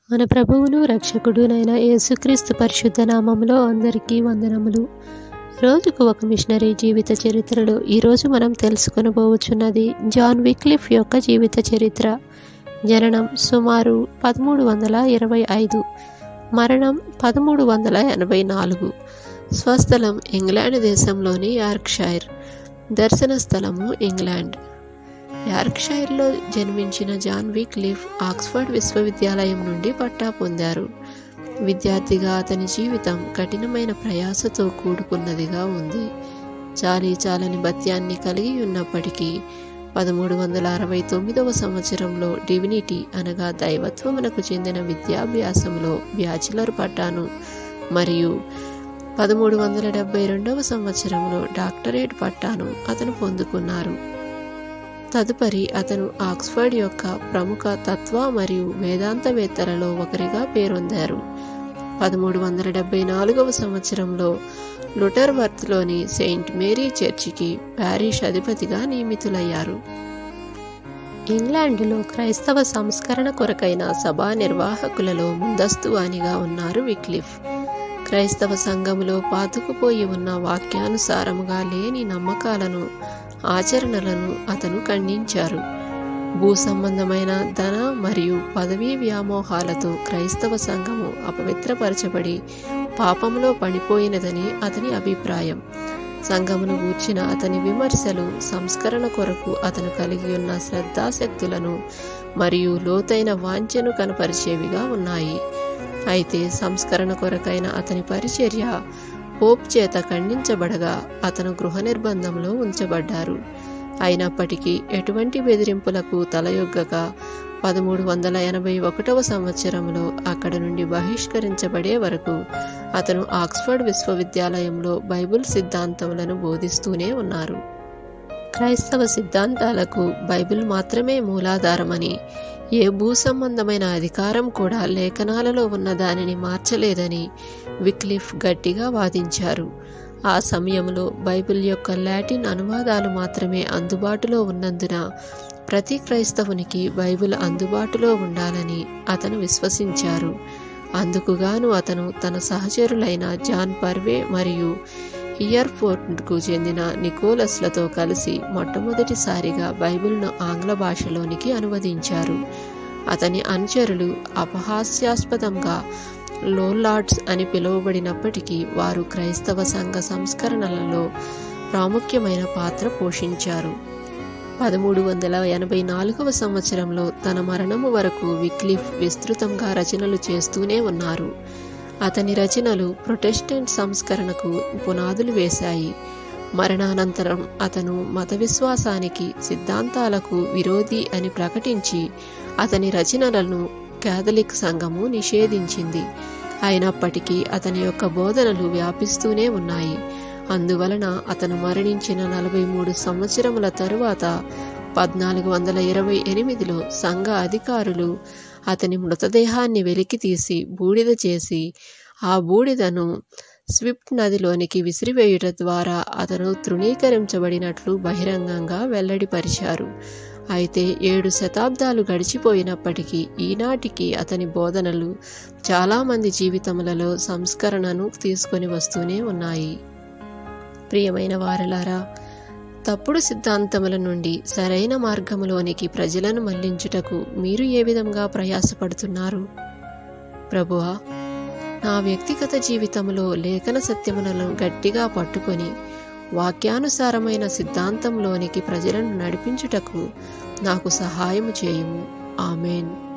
మన ప్రభువును రక్షకుడునైన యేసుక్రీస్తు పరిశుద్ధ నామంలో అందరికీ వందనములు రోజుకు ఒక మిషనరీ జీవిత చరిత్రలో ఈరోజు మనం తెలుసుకొనబోచున్నది జాన్ విక్లిఫ్ యొక్క జీవిత చరిత్ర జననం సుమారు పదమూడు వందల ఇరవై ఐదు మరణం పదమూడు వందల ఎనభై నాలుగు స్వస్థలం ఇంగ్లాండ్ దేశంలోని యార్క్షైర్ దర్శన స్థలము ఇంగ్లాండ్ యార్క్షైర్లో జన్మించిన జాన్ విక్లిఫ్ ఆక్స్ఫర్డ్ విశ్వవిద్యాలయం నుండి పట్టా పొందారు విద్యార్థిగా అతని జీవితం కఠినమైన ప్రయాసతో కూడుకున్నదిగా ఉంది చాలీ చాలని భత్యాన్ని కలిగి ఉన్నప్పటికీ పదమూడు వందల అరవై తొమ్మిదవ సంవత్సరంలో డివినిటీ అనగా దైవత్వమునకు చెందిన విద్యాభ్యాసంలో బ్యాచిలర్ పట్టాను మరియు పదమూడు వందల డెబ్బై రెండవ సంవత్సరంలో డాక్టరేట్ పట్టాను అతను పొందుకున్నారు తదుపరి అతను ఆక్స్ఫర్డ్ యొక్క ప్రముఖ తత్వ మరియు వేదాంతవేత్తలలో ఒకరిగా పేరొందారు పదమూడు వందల డెబ్బై నాలుగవ సంవత్సరంలో లుటర్వర్త్లోని సెయింట్ మేరీ చర్చికి ప్యారిష్ అధిపతిగా నియమితులయ్యారు ఇంగ్లాండ్లో క్రైస్తవ సంస్కరణ కొరకైన సభా నిర్వాహకులలో ముందస్తు వానిగా ఉన్నారు విక్లిఫ్ క్రైస్తవ సంఘములో పాతుకుపోయి ఉన్న వాక్యానుసారముగా లేని నమ్మకాలను ఆచరణలను అతను ఖండించారు భూ సంబంధమైన ధన మరియు పదవీ వ్యామోహాలతో క్రైస్తవ సంఘము అపవిత్రపరచబడి పాపంలో పడిపోయినదని అతని అభిప్రాయం సంఘమును గూర్చిన అతని విమర్శలు సంస్కరణ కొరకు అతను కలిగి ఉన్న శ్రద్ధాశక్తులను మరియు లోతైన వాంఛను కనపరిచేవిగా ఉన్నాయి అయితే సంస్కరణ కొరకైన అతని పరిచర్య పోప్ చేత ఖండించబడగా అతను గృహ నిర్బంధంలో ఉంచబడ్డారు అయినప్పటికీ ఎటువంటి బెదిరింపులకు తలయొగ్గక పదమూడు వందల ఎనభై ఒకటవ సంవత్సరంలో అక్కడ నుండి బహిష్కరించబడే వరకు అతను ఆక్స్ఫర్డ్ విశ్వవిద్యాలయంలో బైబిల్ సిద్ధాంతములను బోధిస్తూనే ఉన్నారు క్రైస్తవ సిద్ధాంతాలకు బైబిల్ మాత్రమే మూలాధారమని ఏ భూ సంబంధమైన అధికారం కూడా లేఖనాలలో ఉన్న దానిని మార్చలేదని విక్లిఫ్ గట్టిగా వాదించారు ఆ సమయంలో బైబిల్ యొక్క లాటిన్ అనువాదాలు మాత్రమే అందుబాటులో ఉన్నందున ప్రతి క్రైస్తవునికి బైబిల్ అందుబాటులో ఉండాలని అతను విశ్వసించారు అందుకుగాను అతను తన సహచరులైన జాన్ పర్వే మరియు ఇయర్ఫోర్ట్కు చెందిన నికోలస్లతో కలిసి మొట్టమొదటిసారిగా బైబిల్ను ఆంగ్ల భాషలోనికి అనువదించారు అతని అనుచరులు అపహాస్యాస్పదంగా లోలార్డ్స్ అని పిలువబడినప్పటికీ వారు క్రైస్తవ సంఘ సంస్కరణలలో ప్రాముఖ్యమైన పాత్ర పోషించారు పదమూడు వందల ఎనభై నాలుగవ సంవత్సరంలో తన మరణము వరకు విక్లిఫ్ విస్తృతంగా రచనలు చేస్తూనే ఉన్నారు అతని రచనలు ప్రొటెస్టెంట్ సంస్కరణకు పునాదులు వేశాయి మరణానంతరం అతను మత విశ్వాసానికి సిద్ధాంతాలకు విరోధి అని ప్రకటించి అతని రచనలను కేథలిక్ సంఘము నిషేధించింది అయినప్పటికీ అతని యొక్క బోధనలు వ్యాపిస్తూనే ఉన్నాయి అందువలన అతను మరణించిన నలభై మూడు సంవత్సరముల తరువాత పద్నాలుగు వందల ఇరవై ఎనిమిదిలో సంఘ అధికారులు అతని మృతదేహాన్ని వెలికితీసి బూడిద చేసి ఆ బూడిదను స్విఫ్ట్ నదిలోనికి విసిరివేయుట ద్వారా అతను తృణీకరించబడినట్లు బహిరంగంగా వెల్లడిపరిచారు అయితే ఏడు శతాబ్దాలు గడిచిపోయినప్పటికీ ఈనాటికి అతని బోధనలు చాలామంది జీవితములలో సంస్కరణను తీసుకొని వస్తూనే ఉన్నాయి ప్రియమైన వారలారా తప్పుడు సిద్ధాంతముల నుండి సరైన మార్గములోనికి ప్రజలను మళ్లించుటకు మీరు ఏ విధంగా ప్రయాసపడుతున్నారు ప్రభువా నా వ్యక్తిగత జీవితంలో లేఖన సత్యములను గట్టిగా పట్టుకొని వాక్యానుసారమైన సిద్ధాంతంలోనికి ప్రజలను నడిపించుటకు నాకు సహాయము చేయుము ఆమెన్